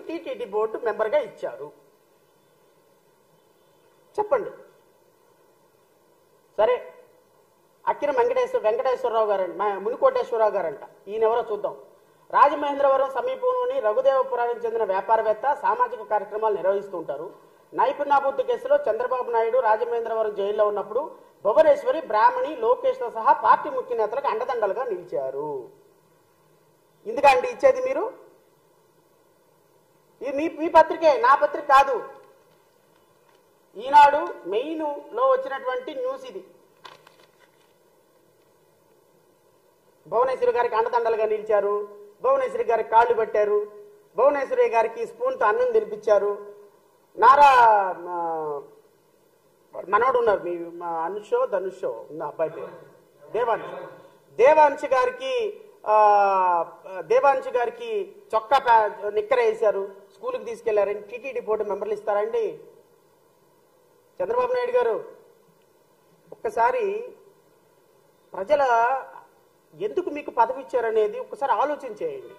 TTD board మెంబర్గా ఇచ్చారు చెప్పండి సరే అక్కిన వెంకటేశ్వర వెంకటేశ్వరరావు గారంట మా మునికోటేశ్వరరావు గారంట ఈయన ఎవరో చూద్దాం రాజమహేంద్రవరం సమీపంలోని రఘుదేవపురానికి చెందిన వ్యాపారవేత్త సామాజిక కార్యక్రమాలు నిర్వహిస్తూ ఉంటారు నైపుణ్యాభివృద్ధి కేసులో చంద్రబాబు నాయుడు రాజమహేంద్రవరం జైల్లో ఉన్నప్పుడు భువనేశ్వరి బ్రాహ్మణి లోకేష్తో సహా పార్టీ ముఖ్య నేతలకు అండదండలుగా నిలిచారు ఎందుకండి ఇచ్చేది మీరు ఇది మీ మీ పత్రికే నా పత్రిక కాదు ఈనాడు మెయిన్ లో వచ్చినటువంటి న్యూస్ ఇది భువనేశ్వరి గారికి అండదండలుగా నిలిచారు భువనేశ్వరి గారికి కాళ్ళు పెట్టారు భువనేశ్వరి గారికి స్పూన్తో అన్నం తినిపించారు నారా ఆ, మనోడు ఉన్నారు మీ మా అనుషో ధనుషో ఉన్న అబ్బాయి పేరు దేవాంశ్ దేవాంశ్ గారికి ఆ, దేవాంశ్ గారికి చొక్కా ప్యా- నిక్కర వేశారు స్కూల్కి తీసుకెళ్లారని టీటీడీ బోర్డు మెంబర్లు ఇస్తారండి చంద్రబాబు నాయుడు గారు ఒక్కసారి ప్రజల ఎందుకు మీకు పదవి ఇచ్చారనేది ఒక్కసారి ఆలోచన చేయండి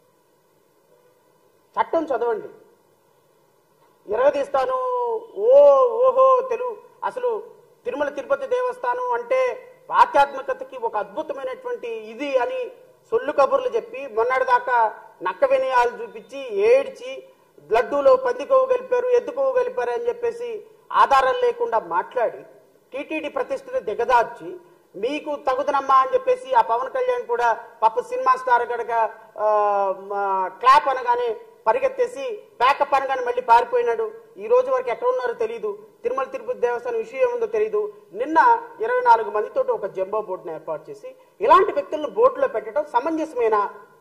చట్టం చదవండి నిర్వహిస్తాను ఓ ఓహో తెలుగు అసలు తిరుమల తిరుపతి దేవస్థానం అంటే ఆధ్యాత్మికతకి ఒక అద్భుతమైనటువంటి ఇది అని సొల్లు కబుర్లు చెప్పి మొన్నటిదాకా నక్క వినయాలు చూపించి ఏడ్చి లడ్డూలో పంది కొవ్వు కలిపారు ఎద్దు కొవ్వు కలిపారు అని చెప్పేసి ఆధారం లేకుండా మాట్లాడి టీటీడీ ప్రతిష్టని దిగదార్చి మీకు తగుదనమ్మా అని చెప్పేసి ఆ పవన్ కళ్యాణ్ కూడా పాప సినిమా స్టార్ గడక క్లాప్ అనగానే పరిగెత్తేసి ప్యాకప్ అనగానే మళ్ళీ పారిపోయినాడు ఈ రోజు వరకు ఎక్కడ ఉన్నారో తెలియదు తిరుమల తిరుపతి దేవస్థానం విషయం ఏముందో తెలియదు నిన్న ఇరవై నాలుగు మందితో ఒక జంబో బోర్డును ఏర్పాటు చేసి ఇలాంటి వ్యక్తులను బోర్డులో పెట్టడం సమంజసమేనా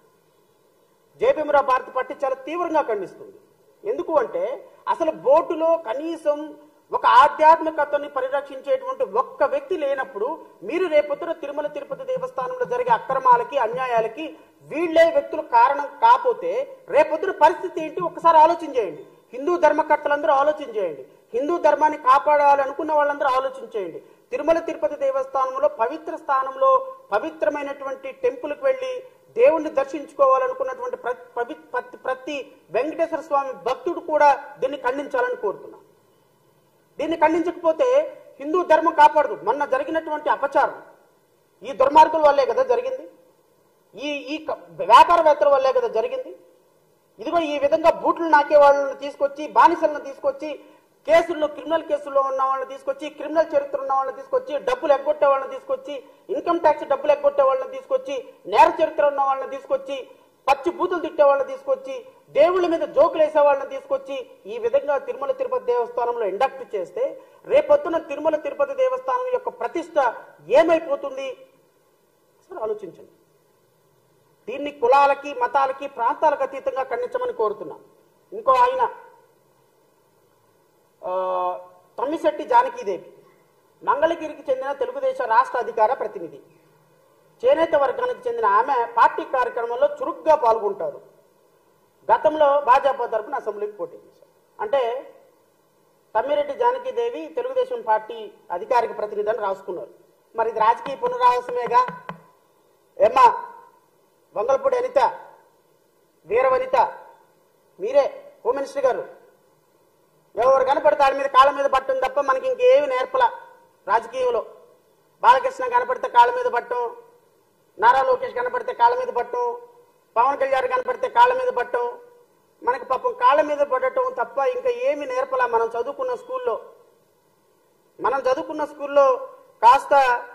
జయభీమరావు భారతి పార్టీ చాలా తీవ్రంగా ఖండిస్తుంది ఎందుకు అంటే అసలు బోర్డులో కనీసం ఒక ఆధ్యాత్మికతని పరిరక్షించేటువంటి ఒక్క వ్యక్తి లేనప్పుడు మీరు రేపొద్దున తిరుమల తిరుపతి దేవస్థానంలో జరిగే అక్రమాలకి అన్యాయాలకి వీళ్ళే వ్యక్తులు కారణం కాకపోతే రేపొద్దున పరిస్థితి ఏంటి ఒకసారి ఆలోచన చేయండి హిందూ ధర్మకర్తలందరూ ఆలోచన చేయండి హిందూ ధర్మాన్ని కాపాడాలనుకున్న వాళ్ళందరూ ఆలోచన చేయండి తిరుమల తిరుపతి దేవస్థానంలో పవిత్ర స్థానంలో పవిత్రమైనటువంటి టెంపుల్కి వెళ్ళి దేవుణ్ణి దర్శించుకోవాలనుకున్నటువంటి ప్రతి పవి- ప్రతి ప్రతి వెంకటేశ్వర స్వామి భక్తుడు కూడా దీన్ని ఖండించాలని కోరుతున్నాను దీన్ని ఖండించకపోతే హిందూ ధర్మం కాపాడదు మొన్న జరిగినటువంటి అపచారం ఈ దుర్మార్గుల వల్లే కదా జరిగింది ఈ ఈ క- వ్యాపారవేత్తల వల్లే కదా జరిగింది ఇదిగో ఈ విధంగా బూట్లు నాకే వాళ్ళని తీసుకొచ్చి బానిసలను తీసుకొచ్చి కేసుల్లో క్రిమినల్ కేసుల్లో ఉన్న వాళ్ళని తీసుకొచ్చి క్రిమినల్ చరిత్ర ఉన్న వాళ్ళని తీసుకొచ్చి డబ్బులు ఎగ్గొట్టే వాళ్ళని తీసుకొచ్చి ఇన్కమ్ ట్యాక్స్ డబ్బులు ఎగ్గొట్టే వాళ్ళని తీసుకొచ్చి నేర చరిత్ర ఉన్న వాళ్ళని తీసుకొచ్చి పచ్చి బూతులు తిట్టే వాళ్ళని తీసుకొచ్చి దేవుళ్ళ మీద జోకులు వేసే వాళ్ళని తీసుకొచ్చి ఈ విధంగా తిరుమల తిరుపతి దేవస్థానంలో ఇండక్ట్ చేస్తే రేపొద్దున తిరుమల తిరుపతి దేవస్థానం యొక్క ప్రతిష్ట ఏమైపోతుంది అసలు ఆలోచించండి దీన్ని కులాలకి మతాలకి ప్రాంతాలకు అతీతంగా ఖండించమని కోరుతున్నా ఇంకో ఆయన ఆ, తమ్మిశెట్టి జానకీదేవి మంగళగిరికి చెందిన తెలుగుదేశం రాష్ట్ర అధికార ప్రతినిధి చేనేత వర్గానికి చెందిన ఆమె పార్టీ కార్యక్రమంలో చురుగ్గా పాల్గొంటారు గతంలో భాజపా తరపున అసెంబ్లీకి పోటీ చేశారు అంటే తమ్మిరెడ్డి జానకీదేవి తెలుగుదేశం పార్టీ అధికారిక ప్రతినిధి అని రాసుకున్నారు మరి ఇది రాజకీయ పునరావాసమేగా ఏమ్మా వంగల్పూడి అనిత వీర వనిత మీరే హోమ్ మినిస్టర్ గారు ఎవరు కనపడితే వాళ్ళ మీద కాళ్ళ మీద పట్టడం తప్ప మనకి ఇంకేమి నేర్పల రాజకీయంలో బాలకృష్ణ కనపడితే కాళ్ళ మీద పట్టం నారా లోకేష్ కనపడితే కాళ్ళ మీద పట్టం పవన్ కళ్యాణ్ కనపడితే కాళ్ళ మీద పట్టం మనకి పాపం కాళ్ళ మీద పడటం తప్ప ఇంకా ఏమి నేర్పలా మనం చదువుకున్న స్కూల్లో మనం చదువుకున్న స్కూల్లో కాస్త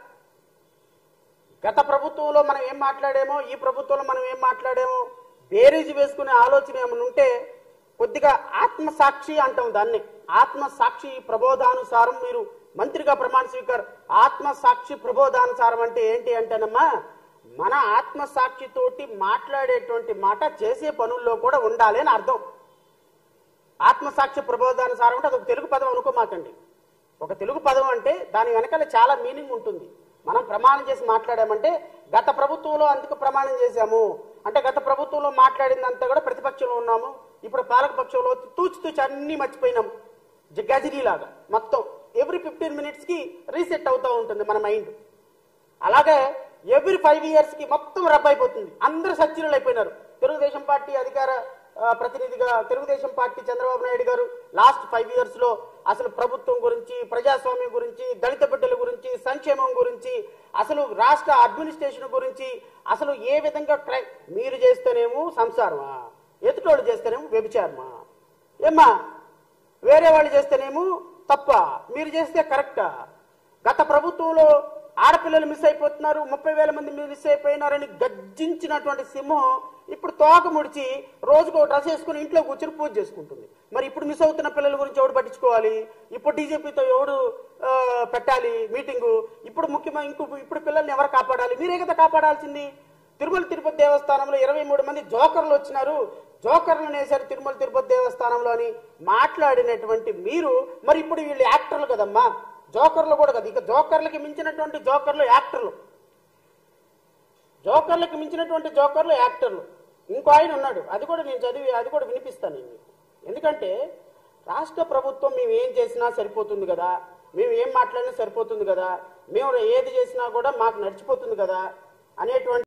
గత ప్రభుత్వంలో మనం ఏం మాట్లాడామో ఈ ప్రభుత్వంలో మనం ఏం మాట్లాడామో బేరీజు వేసుకునే ఆలోచన ఏమైనా ఉంటే కొద్దిగా ఆత్మసాక్షి అంటాం దాన్ని ఆత్మసాక్షి ప్రబోధానుసారం మీరు మంత్రిగా ప్రమాణ స్వీకార్ ఆత్మసాక్షి ప్రబోధానుసారం అంటే ఏంటి అంటేనమ్మా మన ఆత్మసాక్షితోటి మాట్లాడేటువంటి మాట చేసే పనుల్లో కూడా ఉండాలి అని అర్థం ఆత్మసాక్షి ప్రబోధానుసారం అంటే అదొక తెలుగు పదం అనుకోమాకండి ఒక తెలుగు పదం అంటే దాని వెనకాల చాలా మీనింగ్ ఉంటుంది మనం ప్రమాణం చేసి మాట్లాడామంటే గత ప్రభుత్వంలో అందుకు ప్రమాణం చేశాము అంటే గత ప్రభుత్వంలో మాట్లాడిందంతా కూడా ప్రతిపక్షంలో ఉన్నాము ఇప్పుడు పాలక పక్షంలో తూచి తూచి అన్ని మర్చిపోయినాం జ- గజనీలాగా మొత్తం ఎవ్రీ ఫిఫ్టీన్ మినిట్స్ కి రీసెట్ అవుతూ ఉంటుంది మన మైండ్ అలాగే ఎవ్రీ ఫైవ్ ఇయర్స్ కి మొత్తం రబ్ అయిపోతుంది అందరూ సచ్చినులు అయిపోయినారు తెలుగుదేశం పార్టీ అధికార ఆ, ప్రతినిధిగా తెలుగుదేశం పార్టీ చంద్రబాబు నాయుడు గారు లాస్ట్ ఫైవ్ ఇయర్స్ లో అసలు ప్రభుత్వం గురించి ప్రజాస్వామ్యం గురించి దళిత బిడ్డల గురించి సంక్షేమం గురించి అసలు రాష్ట్ర అడ్మినిస్ట్రేషన్ గురించి అసలు ఏ విధంగా ట్రై మీరు చేస్తేనేమో సంసారమా ఎదుటోళ్ళు చేస్తేనేమో వ్యభిచారమా ఏమ్మా వేరే వాళ్ళు చేస్తేనేమో తప్ప మీరు చేస్తే కరెక్టా గత ప్రభుత్వంలో ఆడపిల్లలు మిస్ అయిపోతున్నారు ముప్పై వేల మంది మిస్ అయిపోయినారని గర్జించినటువంటి సింహం ఇప్పుడు తోక ముడిచి రోజుకు ఒక డ్రెస్ వేసుకుని ఇంట్లో కూర్చొని పూజ చేసుకుంటుంది మరి ఇప్పుడు మిస్ అవుతున్న పిల్లల గురించి ఎవడు పట్టించుకోవాలి ఇప్పుడు డీజేపీతో ఎవడు ఆ, పెట్టాలి మీటింగు ఇప్పుడు ముఖ్యమైన ఇంకో ఇప్పుడు పిల్లల్ని ఎవరు కాపాడాలి మీరే కదా కాపాడాల్సింది తిరుమల తిరుపతి దేవస్థానంలో ఇరవై మూడు మంది జోకర్లు వచ్చినారు జోకర్లు వేశారు తిరుమల తిరుపతి దేవస్థానంలో అని మాట్లాడినటువంటి మీరు మరి ఇప్పుడు వీళ్ళు యాక్టర్లు కదమ్మా జోకర్లు కూడా కదా ఇక జోకర్లకి మించినటువంటి జోకర్లు యాక్టర్లు జోకర్లకి మించినటువంటి జోకర్లు యాక్టర్లు ఇంకో ఆయన ఉన్నాడు అది కూడా నేను చదివి అది కూడా వినిపిస్తాను నేను మీకు ఎందుకంటే రాష్ట్ర ప్రభుత్వం మేము ఏం చేసినా సరిపోతుంది కదా మేము ఏం మాట్లాడినా సరిపోతుంది కదా మేము ఏది చేసినా కూడా మాకు నడిచిపోతుంది కదా అనేటువంటి